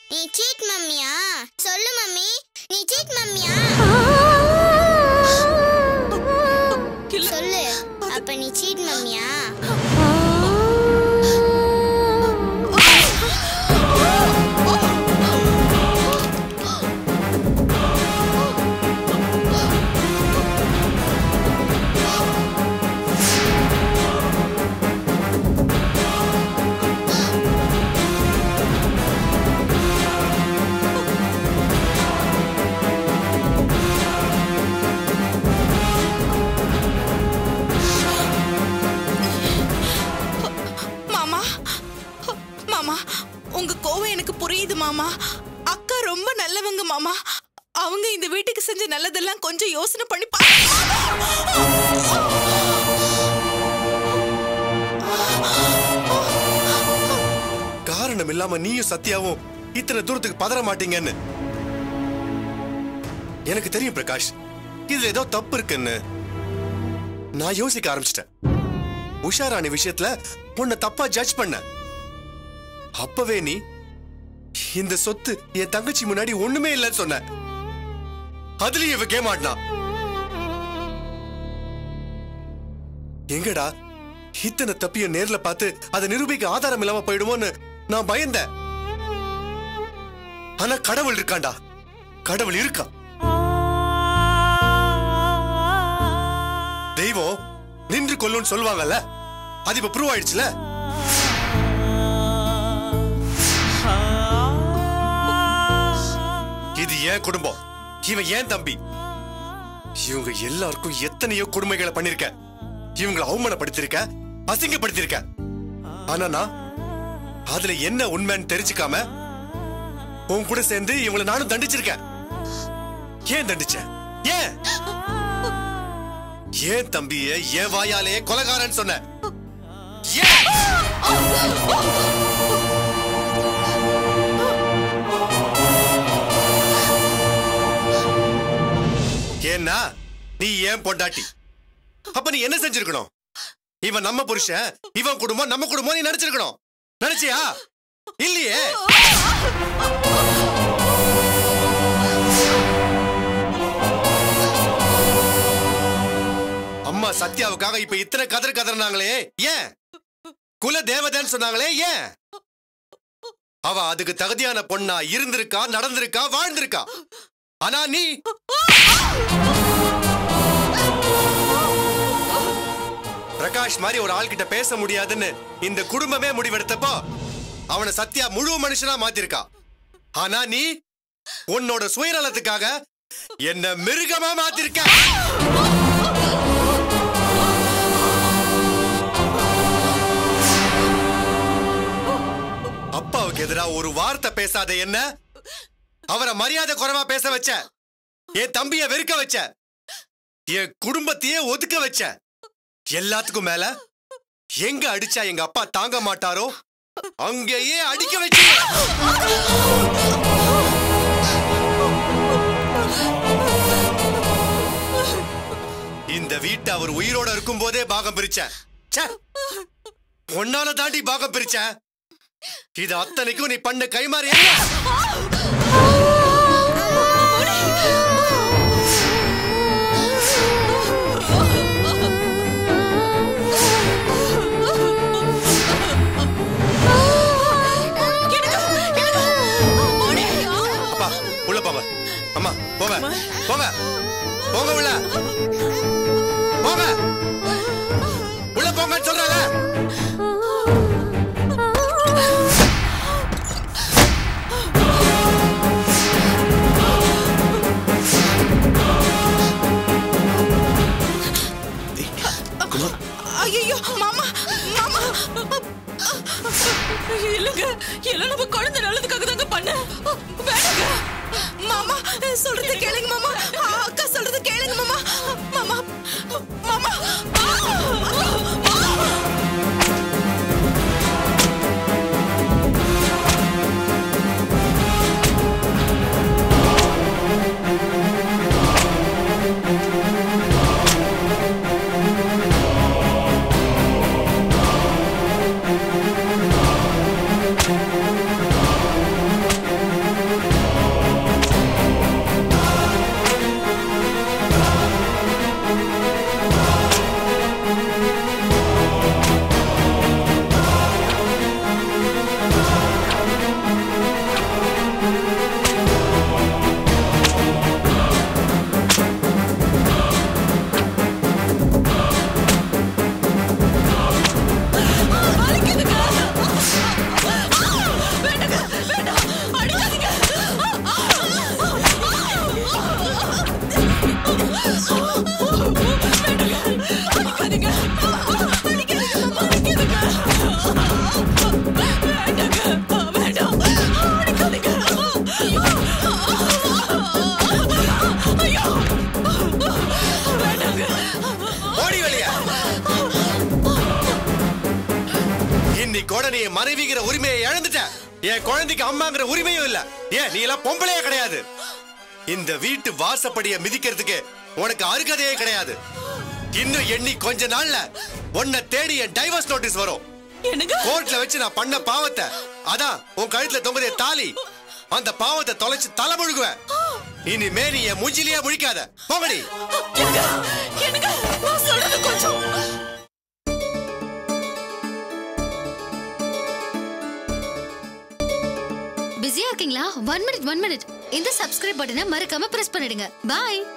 நீ சீட் மம்மியா சொல்லு மம்மி நீ சீட் மம்மியா சொல்லு அப்ப நீ சீட் மம்மியா மாமா மாமா உங்க கோவம் எனக்கு புரியுது மாமா அக்கா ரொம்ப நல்லவங்க மாமா அவங்க இந்த வீட்டுக்கு செஞ்ச நல்லதெல்லாம் கொஞ்சம் யோசனை பண்ணி பாருங்க காரணம் இல்லாம நீயும் சத்யாவும் இத்தனை தூரத்துக்கு பதற மாட்டீங்கன்னு எனக்கு தெரியும் பிரகாஷ் இதுல ஏதோ தப்பு இருக்குன்னு நான் யோசிக்க ஆரம்பிச்சிட்டேன் உஷாராணி விஷயத்துல உன்னை தப்பா ஜட்ஜ் பண்ண அப்பவே நீ இந்த சொத்து என் தங்கச்சி முன்னாடி ஒண்ணுமே இல்லைன்னு சொன்ன அதுலயும் இவ கேமாட்டினா எங்கடா இத்தனை தப்பிய நேர்ல பார்த்து அதை நிரூபிக்க ஆதாரம் இல்லாம போயிடுமோன்னு நான் பயந்தேன் ஆனா கடவுள் இருக்காண்டா கடவுள் இருக்கா தெய்வம் நின்று கொல்லுன்னு சொல்லுவாங்கல்ல அது இப்ப ப்ரூவ் ஆயிடுச்சுல இது ஏன் குடும்பம் இவன் ஏன் தம்பி இவங்க எல்லாருக்கும் எத்தனையோ கொடுமைகளை பண்ணிருக்க இவங்களை அவமானப்படுத்திருக்க அசிங்கப்படுத்திருக்க ஆனா நான் அதுல என்ன உண்மைன்னு தெரிஞ்சுக்காம உன் கூட சேர்ந்து இவங்களை நானும் தண்டிச்சிருக்கேன் ஏன் தண்டிச்சேன் ஏன் ஏன் தம்பிய என் வாயாலே கொலகாரன் சொன்ன ஏன் ஏன்னா நீ ஏன் பொண்டாட்டி அப்ப நீ என்ன செஞ்சிருக்கணும் இவன் நம்ம புருஷன் இவன் குடும்பம் நம்ம குடும்பம் நீ நினைச்சிருக்கணும் நினைச்சியா இல்லையே அம்மா சத்யாவுக்காக இப்ப இத்தனை கதர் கதறினாங்களே ஏன் குல தேவதைன்னு சொன்னாங்களே ஏன் அவ அதுக்கு தகுதியான பொண்ணா இருந்திருக்கா நடந்திருக்கா வாழ்ந்திருக்கா ஆனா நீ பிரகாஷ் மாதிரி ஒரு ஆள்கிட்ட பேச முடியாதுன்னு இந்த குடும்பமே முடிவெடுத்தப்போ அவனை சத்யா முழு மனுஷனா மாத்திருக்கா ஆனா நீ உன்னோட சுயநலத்துக்காக என்ன மிருகமா மாத்திருக்க அப்பாவுக்கு எதிரா ஒரு வார்த்தை பேசாத என்ன அவரை மரியாதை குறைவா பேச வச்ச என் தம்பிய வெறுக்க வச்ச என் குடும்பத்தையே ஒதுக்க வச்ச எல்லாத்துக்கும் மேல எங்க அடிச்சா எங்க அப்பா தாங்க மாட்டாரோ அங்கேயே அடிக்க வச்சு இந்த வீட்டை அவர் உயிரோட இருக்கும் போதே பாகம் பிரிச்சேன் ச்சே, உன்னால தாண்டி பாகம் பிரிச்சேன் இது அத்தனைக்கும் நீ பண்ண கைமாறி என்ன அப்பா உள்ள போங்க அம்மா போங்க போங்க போங்க உள்ள போங்க உள்ள போங்கன்னு சொல்றேன்ல ஐயோ மாமா மாமா இல்லங்க எல்லாம் நம்ம குழந்தை நல்லதுக்காக தாங்க பண்ண வேணாங்க மாமா சொல்றது கேளுங்க மாமா அக்கா சொல்றது கேளுங்க மாமா மாமா மாமா ஆ என் மனைவிங்கிற உரிமையை இழந்துட்ட என் குழந்தைக்கு அம்மாங்கிற உரிமையும் இல்ல ஏன் நீ எல்லாம் பொம்பளையே கிடையாது இந்த வீட்டு வாசப்படிய மிதிக்கிறதுக்கு உனக்கு அருகதையே கிடையாது இன்னும் எண்ணி கொஞ்ச நாள்ல உன்னை தேடி என் டைவர்ஸ் நோட்டீஸ் வரும் எனக்கு கோர்ட்ல வச்சு நான் பண்ண பாவத்தை அதான் உன் கழுத்துல தொங்குதே தாலி அந்த பாவத்தை தொலைச்சு தலை முழுகுவேன் இனிமே நீ என் மூஞ்சிலேயே முழிக்காத போங்கடி எனக்கு எனக்கு நான் சொல்றது கொஞ்சம் பிஸியா இருக்கீங்களா ஒன் மினிட் ஒன் மினிட் இந்த சப்ஸ்கிரைப் பட்டனை மறக்காம பிரஸ் பண்ணிடுங்க பாய்